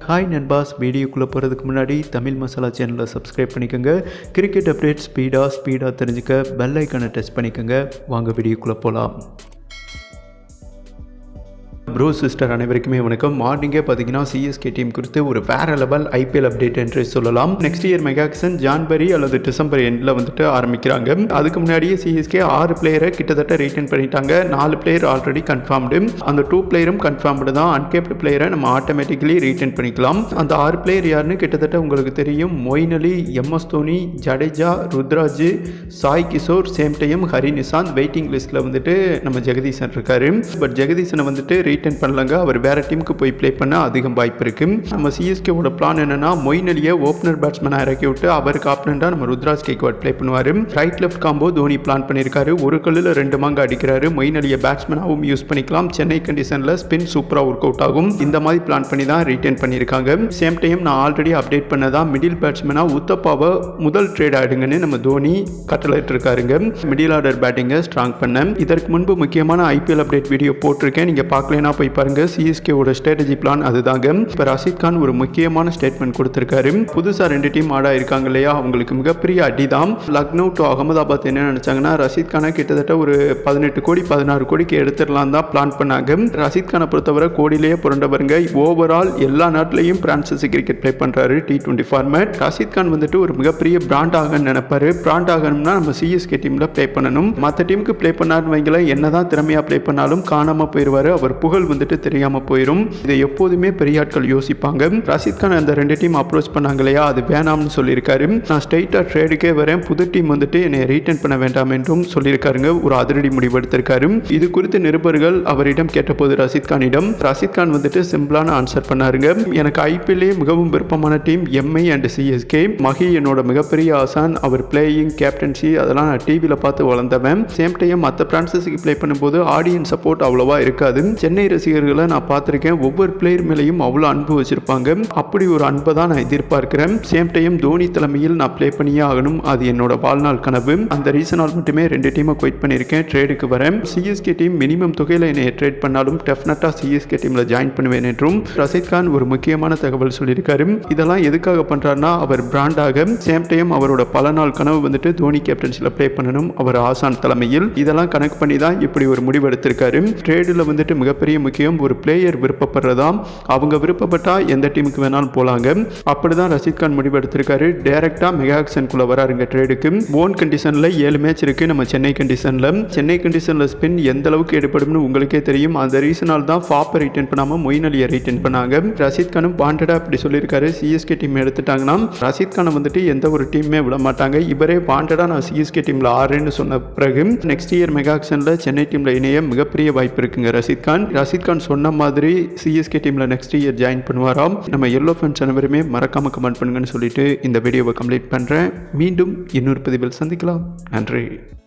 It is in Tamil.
ஹாய் நண்பாஸ் வீடியோக்குள்ளே போகிறதுக்கு முன்னாடி தமிழ் மசாலா சேனலை சப்ஸ்கிரைப் பண்ணிக்கோங்க கிரிக்கெட் அப்டேட் ஸ்பீடாக ஸ்பீடாக தெரிஞ்சுக்க பெல் ஐக்கனை டச் பண்ணிக்கோங்க வாங்க வீடியோக்குள்ளே போகலாம் ப்ரோ சிஸ்டர் அனைவருக்குமே வணக்கம் மார்னிங்கே பார்த்தீங்கன்னா சிஎஸ்கே டீம் குறித்து ஒரு வேற லெவல் ஐபிஎல் அப்டேட் என்று சொல்லலாம் நெக்ஸ்ட் இயர் மெகாக்சன் ஜான்வரி அல்லது டிசம்பர் எண்டில் வந்துட்டு ஆரம்பிக்கிறாங்க அதுக்கு முன்னாடியே சிஎஸ்கே ஆறு பிளேயரை கிட்டத்தட்ட ரீட்டன் பண்ணிட்டாங்க நாலு பிளேயர் ஆல்ரெடி கன்ஃபார்ம்டு அந்த டூ பிளேயரும் கன்ஃபார்ம்டு தான் அன்கேப்டு பிளேயரை நம்ம ஆட்டோமேட்டிக்கலி ரீட்டன் பண்ணிக்கலாம் அந்த ஆறு பிளேயர் யாருன்னு கிட்டத்தட்ட உங்களுக்கு தெரியும் Moeen Ali MS Dhoni Jadeja Ruturaj Sai Kishore same time Hari Nishanth waiting லிஸ்ட்டில் வந்துட்டு நம்ம ஜெகதீசன் இருக்காரு பட் ஜெகதீசனை வந்துட்டு ரீட்டன் பண்ணலங்க அவர் வேற டீமுக்கு போய் ப்ளே பண்ண அதிகம் வாய்ப்பு இருக்கு நம்ம சிஎஸ்கேவோட பிளான் என்னன்னா மொயின் அலியை ஓப்பனர் பேட்ஸ்மேனாக இறக்கி விட்டு அவருக்கு ஆப்னண்டாக நம்ம ருத்ராஜ் கேக்வாட் ப்ளே பண்ணுவார் right left combo Dhoni plan பண்ணியிருக்காரு ஒரு கல்லில் ரெண்டு மாங்க அடிக்கிறாரு மொயின் அலியை பேட்ஸ்மேனாகவும் யூஸ் பண்ணிக்கலாம் சென்னை கண்டிஷனில் ஸ்பின் சூப்பராக ஒர்க் அவுட் ஆகும் இந்த மாதிரி பிளான் பண்ணி தான் ரீட்டைன் பண்ணியிருக்காங்க சேம் டைம் நான் ஆல்ரெடி அப்டேட் பண்ணதான் மிடில் பேட்ஸ்மேனாக உத்தப்பாவை முதல் ட்ரேட் ஆடுங்கன்னு நம்ம தோனி கட்டளையிட்டு இருக்காருங்க மிடில் ஆர்டர் பேட்டிங்கை ஸ்ட்ராங் பண்ண இதற்கு முன்பு முக்கியமான ஐபிஎல் அப்டேட் வீடியோ போட்டிருக்கேன் நீங்கள் பார்க்கலனா போய் பாருங்க சிஎஸ்கேவோட ஸ்ட்ராட்டஜி பிளான் அதுதாங்க இப்போ ரஷீத் கான் ஒரு முக்கியமான ஸ்டேட்மெண்ட் கொடுத்துருக்காரு புதுசாக ரெண்டு டீம் ஆடா இருக்காங்க இல்லையா அவங்களுக்கு மிகப்பெரிய அடி தான் லக்னோ டு அகமதாபாத் என்ன நினைச்சாங்கன்னா ரஷீத் கானை கிட்டத்தட்ட ஒரு பதினெட்டு கோடி பதினாறு கோடிக்கு எடுத்துடலாம் தான் பிளான் பண்ணாங்க ரஷீத் கானை பொறுத்தவரை கோடியிலேயே புரண்டவருங்க ஓவரால் எல்லா நாட்டிலையும் பிரான்சஸ் கிரிக்கெட் ப்ளே பண்ணுறாரு T twenty format Rashid Khan வந்துட்டு ஒரு மிகப்பெரிய பிராண்ட் ஆகன்னு நினைப்பாரு பிராண்ட் ஆகணும்னா நம்ம சிஎஸ்கே டீமில் ப்ளே பண்ணணும் மற்ற டீமுக்கு ப்ளே பண்ணாருன்னு வைங்களேன் என்னதான் திறமையாக ப்ளே பண்ணாலும் காணாமல் போயிடுவார் அவர் புகழ் வந்துட்டு தெரியாமல் போயிடும் இதை எப்போதுமே பெரிய ஆட்கள் யோசிப்பாங்க ரஷீத் கான் அந்த ரெண்டு டீம் அப்ரோச் பண்ணாங்க இல்லையா அது வேணாம்னு சொல்லியிருக்காரு நான் ஸ்ட்ரைட்டாக ட்ரேடுக்கே வரேன் புது டீம் வந்துட்டு என்னை ரீட்டன் பண்ண வேண்டாம் என்றும் சொல்லியிருக்காருங்க ஒரு அதிரடி முடிவு எடுத்திருக்காரு இது குறித்து நிருபர்கள் அவரிடம் கேட்டபோது ரஷீத் கானிடம் ரஷீத் கான் வந்துட்டு சிம்பிளான ஆன்சர் பண்ணாருங்க எனக்கு ஐபிஎல்லே மிகவும் விருப்பமான team MI and CSK Mahi என்னோட மிகப்பெரிய ஆசான் அவர் பிளேயிங் கேப்டன்சி அதெல்லாம் நான் டிவியில் பார்த்து வளர்ந்தவன் சேம் டைம் மற்ற பிரான்சஸுக்கு ப்ளே பண்ணும்போது ஆடியன்ஸ் சப்போர்ட் அவ்வளோவா இருக்காது சென்னை ரசிகர்களை நான் பார்த்துருக்கேன் ஒவ்வொரு பிளேயர் மேலேயும் அவ்வளோ அன்பு வச்சிருப்பாங்க அப்படி ஒரு அன்பை தான் நான் எதிர்பார்க்கிறேன் சேம் டைம் தோனி தலைமையில் நான் ப்ளே பண்ணியே ஆகணும் அது என்னோட வாழ்நாள் கனவு அந்த ரீசனால் மட்டுமே ரெண்டு டீமை குவைட் பண்ணியிருக்கேன் ட்ரேடுக்கு வரேன் சிஎஸ்கே டீம் மினிமம் தொகையில் என்னை ட்ரேட் பண்ணாலும் டெஃபினட்டாக சிஎஸ்கே டீமில் ஜாயின் பண்ணுவேன் என்றும் ரஷீத் கான் ஒரு முக்கியமான தகவல் சொல்லியிருக்காரு இதெல்லாம் எதுக்காக பண்ணுறாருன்னா அவர் பிராண்டாக சேம் டைம் அவரோட பல நாள் கனவு வந்துட்டு தோனி கேப்டன்சியில் ப்ளே பண்ணணும் அவர் ஆசான் தலைமையில் இதெல்லாம் கனெக்ட் பண்ணி தான் இப்படி ஒரு முடிவு எடுத்திருக்காரு ட்ரேடில் வந்துட்டு மிகப்பெரிய முக்கியம் ஒரு பிளேயர் விருப்பப்படுறதா அவங்க விருப்பப்பட்டா எந்த டீமுக்கு வேணாலும் போகலாங்க அப்படிதான் ரஷீத் கான் முடிவு எடுத்திருக்காரு டைரக்டாக மெகாக்சனுக்குள்ள வராருங்க ட்ரேடுக்கு ஓன் கண்டிஷனில் ஏழு மேட்ச் இருக்கு நம்ம சென்னை கண்டிஷனில் சென்னை கண்டிஷனில் ஸ்பின் எந்த அளவுக்கு எடுப்படும்னு உங்களுக்கே தெரியும் அந்த ரீசனால் தான் ஃபாப்பை ரிட்டர்ன் பண்ணாமல் மொயின் அலியை ரிட்டர்ன் பண்ணாங்க ரஷீத் கானும் பாண்டடா அப்படி சொல்லியிருக்காரு சிஎஸ்கே டீம் எடுத்துட்டாங்கன்னா ரஷீத் கானை வந்துட்டு எந்த ஒரு டீமுமே விட மாட்டாங்க இவரே பாண்டடா நான் சிஎஸ்கே டீமில் ஆறுன்னு சொன்ன பிறகு நெக்ஸ்ட் இயர் மெகாக்சனில் சென்னை டீமில் இணைய மிகப்பெரிய வாய்ப்பு இருக்குங்க ரஷீத் கான் ரஷீத் கான் சொன்ன மாதிரி சிஎஸ்கே டீமில் நெக்ஸ்ட் இயர் ஜாயின் பண்ணுவாராம் நம்ம எல்லோ ஃபேன்ஸ் அனைவருமே மறக்காமல் கமெண்ட் பண்ணுங்கன்னு சொல்லிட்டு இந்த வீடியோவை கம்ப்ளீட் பண்ணுறேன் மீண்டும் இன்னொரு பதிவில் சந்திக்கலாம் நன்றி